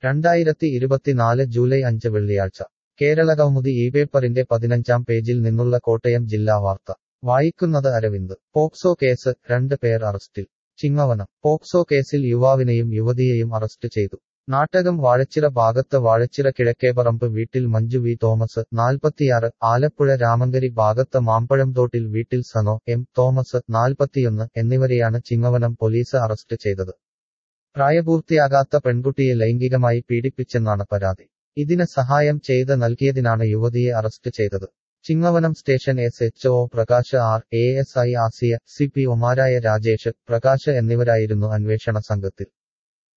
രണ്ടായിരത്തി ഇരുപത്തിനാല് ജൂലൈ അഞ്ച് വെള്ളിയാഴ്ച കേരളകൗമുദി ഈ പേപ്പറിന്റെ പതിനഞ്ചാം പേജിൽ നിന്നുള്ള കോട്ടയം ജില്ലാ വാർത്ത വായിക്കുന്നത് അരവിന്ദ് പോക്സോ കേസ് രണ്ട് പേർ അറസ്റ്റിൽ ചിങ്ങവനം പോക്സോ കേസിൽ യുവാവിനെയും യുവതിയെയും അറസ്റ്റ് ചെയ്തു നാട്ടകം വാഴച്ചിറ ഭാഗത്ത് വാഴച്ചിറ കിഴക്കേപറമ്പ് വീട്ടിൽ മഞ്ജു വി തോമസ് നാൽപ്പത്തിയാറ് ആലപ്പുഴ രാമങ്കരി ഭാഗത്ത് മാമ്പഴംതോട്ടിൽ വീട്ടിൽ സനോ എം തോമസ് നാൽപ്പത്തിയൊന്ന് എന്നിവരെയാണ് ചിങ്ങവനം പോലീസ് അറസ്റ്റ് ചെയ്തത് പ്രായപൂർത്തിയാകാത്ത പെൺകുട്ടിയെ ലൈംഗികമായി പീഡിപ്പിച്ചെന്നാണ് പരാതി ഇതിന് സഹായം ചെയ്ത് നൽകിയതിനാണ് യുവതിയെ അറസ്റ്റ് ചെയ്തത് Chingavanam station S H O Prakash R A S I Asiya C P ഒമാരായ രാജേഷ് പ്രകാശ് എന്നിവരായിരുന്നു അന്വേഷണ സംഘത്തിൽ